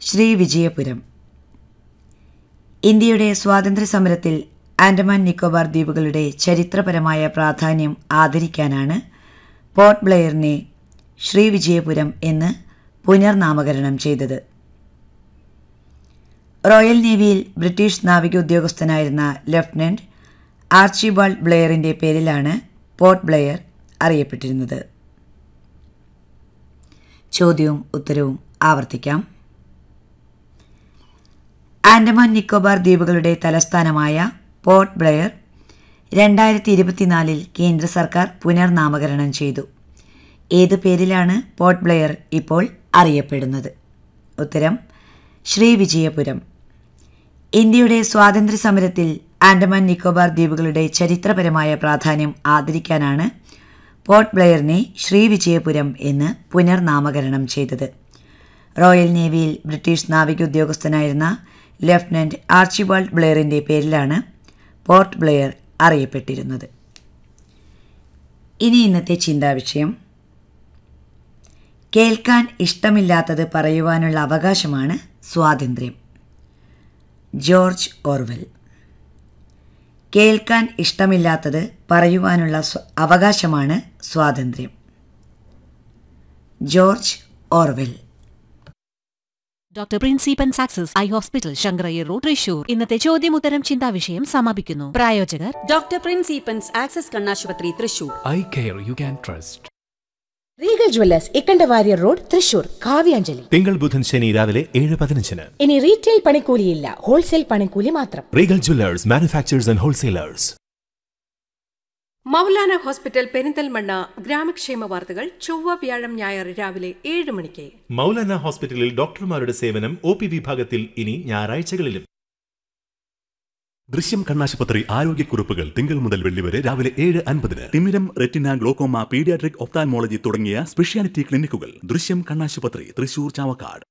ശ്രീ വിജയപുരം ഇന്ത്യയുടെ സ്വാതന്ത്ര്യ സമരത്തിൽ ആൻഡമാൻ നിക്കോബാർ ദ്വീപുകളുടെ ചരിത്രപരമായ പ്രാധാന്യം ആദരിക്കാനാണ് പോർട്ട് ബ്ലെയറിനെ ശ്രീ വിജയപുരം എന്ന് പുനർനാമകരണം ചെയ്തത് റോയൽ നേവിയിൽ ബ്രിട്ടീഷ് നാവിക ഉദ്യോഗസ്ഥനായിരുന്ന ലഫ്റ്റനന്റ് ആർച്ചിബാൾഡ് ബ്ലെയറിന്റെ പേരിലാണ് പോർട്ട് ബ്ലെയർ അറിയപ്പെട്ടിരുന്നത് ചോദ്യവും ഉത്തരവും ആവർത്തിക്കാം ആൻഡമാൻ നിക്കോബാർ ദ്വീപുകളുടെ തലസ്ഥാനമായ പോർട്ട് ബ്ലെയർ രണ്ടായിരത്തി ഇരുപത്തിനാലിൽ കേന്ദ്ര സർക്കാർ പുനർനാമകരണം ചെയ്തു ഏത് പേരിലാണ് പോർട്ട് ബ്ലെയർ ഇപ്പോൾ അറിയപ്പെടുന്നത് ഉത്തരം ശ്രീ വിജയപുരം ഇന്ത്യയുടെ സ്വാതന്ത്ര്യ സമരത്തിൽ ആൻഡമാൻ നിക്കോബാർ ദ്വീപുകളുടെ ചരിത്രപരമായ പ്രാധാന്യം ആദരിക്കാനാണ് പോർട്ട് ബ്ലെയറിനെ ശ്രീ വിജയപുരം എന്ന് പുനർനാമകരണം ചെയ്തത് റോയൽ നേവിയിൽ ബ്രിട്ടീഷ് നാവിക ഉദ്യോഗസ്ഥനായിരുന്ന ലഫ്റ്റനന്റ് ആർച്ചിബാൾഡ് ബ്ലെയറിന്റെ പേരിലാണ് പോർട്ട് ബ്ലെയർ അറിയപ്പെട്ടിരുന്നത് ഇനി ഇന്നത്തെ ചിന്താവിഷയം കേൾക്കാൻ ഇഷ്ടമില്ലാത്തത് പറയുവാനുള്ള അവകാശമാണ് സ്വാതന്ത്ര്യം ജോർജ് ഓർവെൽ കേൾക്കാൻ ഇഷ്ടമില്ലാത്തത് പറയുവാനുള്ള സ്വ- അവകാശമാണ് സ്വാതന്ത്ര്യം ജോർജ് ഓർവെൽ ഡോക്ടർ പ്രിൻസിപ്പൻ സാക്സസ് eye hospital Shankarayyar road Thrissur ഇന്നത്തെ ചോദ്യമുത്തരം ചിന്താവിഷയം സമാപിക്കുന്നു പ്രായോജകർ ഡോക്ടർ പ്രിൻസ് ഈപ്പൻസ് ആക്സസ് കണ്ണാശുപത്രി Thrissur eye care you can trust regal jewellers Ikkandawarrier road Thrissur Kavyanjali തിങ്കൾ ബുധൻ ശനി രാവിലെ ഏഴ് പതിനഞ്ചിന് ഇനി റീറ്റെയിൽ പണിക്കൂലിയില്ല ഹോൾസെയിൽ പണിക്കൂലി മാത്രം regal jewellers manufacturers and wholesalers Maulana hospital Perinthalmanna ഗ്രാമക്ഷേമ വാർത്തകൾ ചൊവ്വ വ്യാഴം ഞായർ രാവിലെ ഏഴ് മണിക്ക് മൗലാന ഹോസ്പിറ്റലിൽ ഡോക്ടർമാരുടെ സേവനം ഒ പി വിഭാഗത്തിൽ ഇനി ഞായറാഴ്ചകളിലും ദൃശ്യം കണ്ണാശുപത്രി ആരോഗ്യക്കുറിപ്പുകൾ തിങ്കൾ മുതൽ വെള്ളി വരെ രാവിലെ ഏഴ് അൻപതിന് തിമിരം റെറ്റിന ഗ്ലോക്കോമ പീഡിയാട്രിക് ഒപ്താൻമോളജി തുടങ്ങിയ സ്പെഷ്യാലിറ്റി ക്ലിനിക്കുകൾ ദൃശ്യം കണ്ണാശുപത്രി തൃശൂർ ചാവക്കാട്